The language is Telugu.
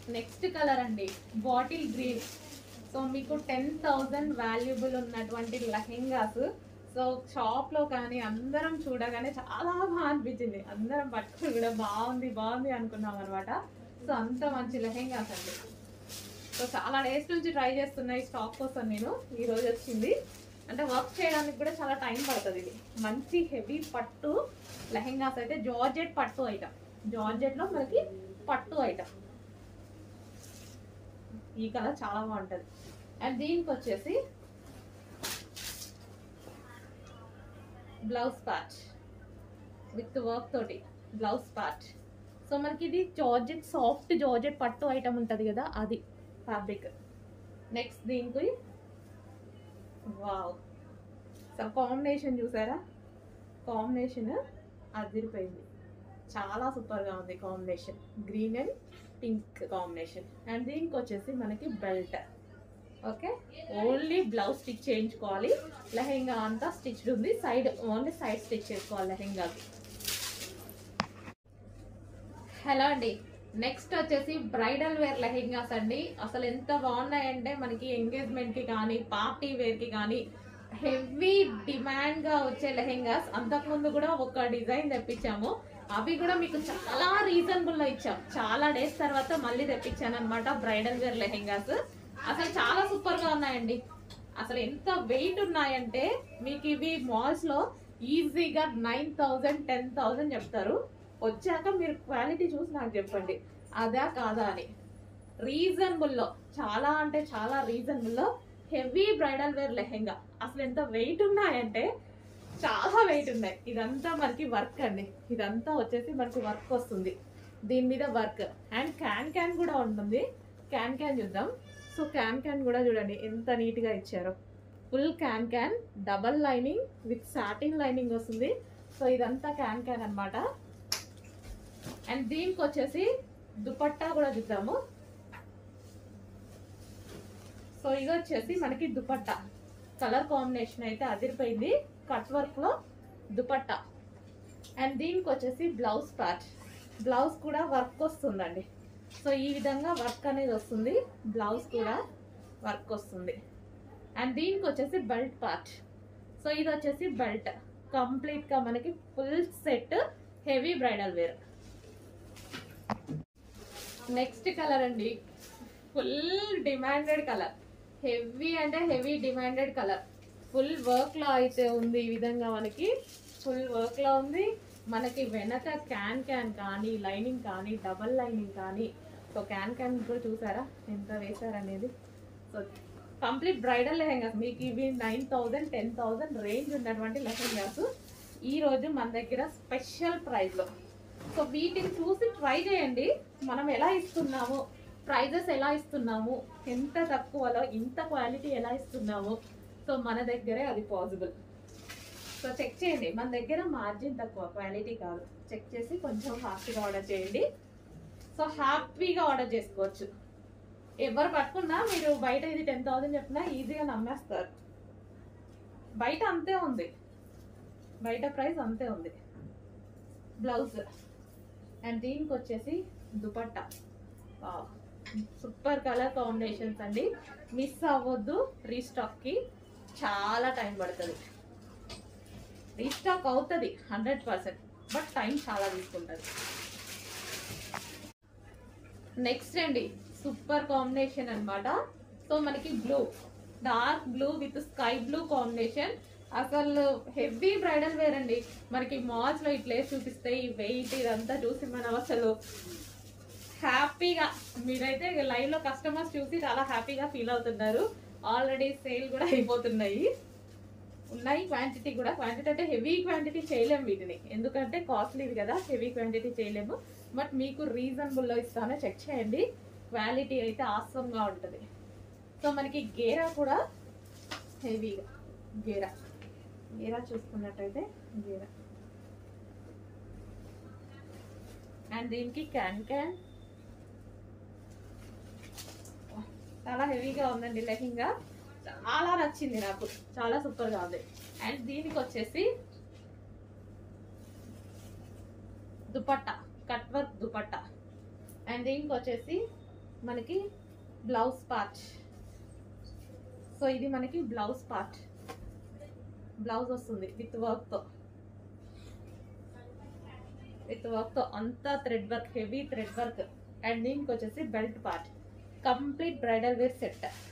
నెక్స్ట్ కలర్ అండి బాటిల్ గ్రీన్ సో మీకు టెన్ థౌజండ్ వాల్యుబుల్ ఉన్నటువంటి లెహెంగాస్ సో షాప్ లో కానీ అందరం చూడగానే చాలా బాగా అనిపించింది అందరం పట్టుకుని కూడా బాగుంది బాగుంది అనుకున్నాం అనమాట సో అంత మంచి లెహెంగాస్ అండి సో చాలా డేస్ నుంచి ట్రై చేస్తున్నా ఈ స్టాక్ కోసం నేను ఈ రోజు వచ్చింది అంటే వర్క్ చేయడానికి కూడా చాలా టైం పడుతుంది ఇది మంచి హెవీ పట్టు లెహెంగాస్ అయితే జార్జెట్ పట్టు ఐటమ్ జార్జెట్ లో మనకి పట్టు ఐటమ్ ఈ కలర్ చాలా బాగుంటది అండ్ దీనికి వచ్చేసి బ్లౌజ్ పార్ట్ విత్ వర్క్ తోటి బ్లౌజ్ పార్ట్ సో మనకి ఇది జార్జెట్ సాఫ్ట్ జార్జెట్ పట్టు ఐటమ్ ఉంటుంది కదా అది ఫ్యాబ్రిక్ నెక్స్ట్ దీనికి వావ్ సో కాంబినేషన్ చూసారా కాంబినేషన్ అదిరిపోయింది చాలా సూపర్గా ఉంది combination green and pink combination and దీనికి వచ్చేసి మనకి belt okay only blouse stitch చేయించుకోవాలి లెహెంగా అంతా స్టిచ్డ్ ఉంది సైడ్ ఓన్లీ సైడ్ స్టిచ్ చేసుకోవాలి లెహెంగాకి హలో అండి నెక్స్ట్ వచ్చేసి బ్రైడల్ వేర్ లెహెంగాస్ అండి అసలు ఎంత బాగున్నాయంటే మనకి ఎంగేజ్మెంట్ కి కానీ పార్టీ వేర్ కి కానీ హెవీ డిమాండ్ గా వచ్చే లెహెంగాస్ అంతకుముందు కూడా ఒక డిజైన్ తెప్పించాము అవి కూడా మీకు చాలా రీజనబుల్ లో ఇచ్చాం చాలా డేస్ తర్వాత మళ్ళీ తెప్పించాను అనమాట బ్రైడల్ వేర్ లెహెంగాస్ అసలు చాలా సూపర్ గా ఉన్నాయండి అసలు ఎంత వెయిట్ ఉన్నాయంటే మీకు ఇవి మాల్స్ లో ఈజీగా నైన్ థౌజండ్ టెన్ థౌజండ్ చెప్తారు వచ్చాక మీరు క్వాలిటీ చూసి నాకు చెప్పండి అదా కాదా అని రీజనబుల్ లో చాలా అంటే చాలా రీజనబుల్ లో హెవీ బ్రైడల్ వేర్ లెహెంగా అసలు ఎంత వెయిట్ ఉన్నాయంటే చాలా వెయిట్ ఉన్నాయి ఇదంతా మనకి వర్క్ అండి ఇదంతా వచ్చేసి మనకి వర్క్ వస్తుంది దీని మీద వర్క్ అండ్ క్యాన్ క్యాన్ కూడా ఉంటుంది క్యాన్ క్యాన్ చూద్దాం సో క్యాన్ క్యాన్ కూడా చూడండి ఎంత నీట్ గా ఇచ్చారో full cancan double lining with satin lining వస్తుంది సో ఇదంతా క్యాన్ క్యాన్ అన్నమాట అండ్ దీనికి వచ్చేసి దుపట్టా కూడా చూద్దాము సో ఇది వచ్చేసి మనకి దుపట్టా కలర్ కాంబినేషన్ అయితే అదిరిపోయింది కట్ వర్క్ లో దుపట్టా అండ్ దీనికి వచ్చేసి బ్లౌజ్ పార్ట్ బ్లౌజ్ కూడా వర్క్ వస్తుందండి సో ఈ విధంగా వర్క్ అనేది వస్తుంది బ్లౌజ్ కూడా వర్క్ వస్తుంది అండ్ దీనికి వచ్చేసి బెల్ట్ పార్ట్ సో ఇది వచ్చేసి బెల్ట్ కంప్లీట్ గా మనకి full set heavy bridal wear next colour అండి ఫుల్ డిమాండెడ్ కలర్ హెవీ అంటే heavy demanded colour full work లో అయితే ఉంది ఈ విధంగా మనకి ఫుల్ వర్క్ లో ఉంది మనకి వెనక క్యాన్ క్యాన్ కానీ లైనింగ్ కానీ డబల్ లైనింగ్ కానీ సో క్యాన్ క్యాన్ కూడా చూసారా ఎంత వేశారనేది సో కంప్లీట్ బ్రైడల్ లెహెంగాస్ మీకు ఇవి nine thousand ten thousand range ఉన్నటువంటి లెహెంగాస్ ఈ రోజు మన దగ్గర స్పెషల్ ప్రైస్ లో సో వీటిని చూసి ట్రై చేయండి మనం ఎలా ఇస్తున్నాము ప్రైజెస్ ఎలా ఇస్తున్నాము ఎంత తక్కువలో ఇంత క్వాలిటీ ఎలా ఇస్తున్నాము సో మన దగ్గరే అది పాసిబుల్ సో చెక్ చేయండి మన దగ్గర మార్జిన్ తక్కువ క్వాలిటీ కాదు చెక్ చేసి కొంచెం ఫాస్ట్గా ఆర్డర్ చేయండి సో హ్యాపీగా ఆర్డర్ చేసుకోవచ్చు ఎవరు పట్టుకున్నా మీరు బయట ఇది టెన్ థౌసండ్ చెప్పినా ఈజీగా నమ్మేస్తారు బయట అంతే ఉంది బయట ప్రైస్ అంతే ఉంది బ్లౌజ్ అండ్ దీనికి వచ్చేసి దుపట్టా సూపర్ కలర్ కాంబినేషన్స్ అండి మిస్ అవ్వద్దు రీస్టాక్కి చాలా టైం పడుతుంది రీస్టాక్ అవుతుంది హండ్రెడ్ పర్సెంట్ బట్ టైం చాలా తీసుకుంటుంది నెక్స్ట్ అండి సూపర్ కాంబినేషన్ అన్నమాట సో మనకి blue dark blue with sky blue combination అసలు హెవీ బ్రైడల్ వేర్ అండి మనకి మాల్స్ లో ఇట్లా వేసి చూపిస్తే ఈ వెయిట్ ఇదంతా చూసి మనం అసలు హ్యాపీగా మీరైతే లైవ్ లో కస్టమర్స్ చూసి చాలా హ్యాపీగా ఫీల్ అవుతున్నారు ఆల్రెడీ సేల్ కూడా అయిపోతున్నాయి ఉన్నాయి క్వాంటిటీ కూడా క్వాంటిటీ అంటే హెవీ క్వాంటిటీ చేయలేము వీటిని ఎందుకంటే కాస్ట్లీది కదా హెవీ క్వాంటిటీ చేయలేము బట్ మీకు రీజనబుల్లో ఇస్తానో చెక్ చేయండి క్వాలిటీ అయితే ఆసంగా ఉంటుంది సో మనకి గేరా కూడా హెవీగా గేరా గేరా చూసుకున్నట్టయితే గేరా అండ్ దీనికి క్యాన్ క్యాన్ చాలా హెవీగా ఉందండి లెహింగా చాలా నచ్చింది నాకు చాలా సూపర్ గా ఉంది అండ్ దీనికి వచ్చేసి dupatta cut work dupatta and దీనికి వచ్చేసి మనకి బ్లౌజ్ పార్ట్ సో ఇది మనకి బ్లౌజ్ పార్ట్ బ్లౌజ్ వస్తుంది విత్ వర్క్తో విత్ వర్క్తో అంతా thread work heavy thread work and దీనికి వచ్చేసి belt part complete bridal wear set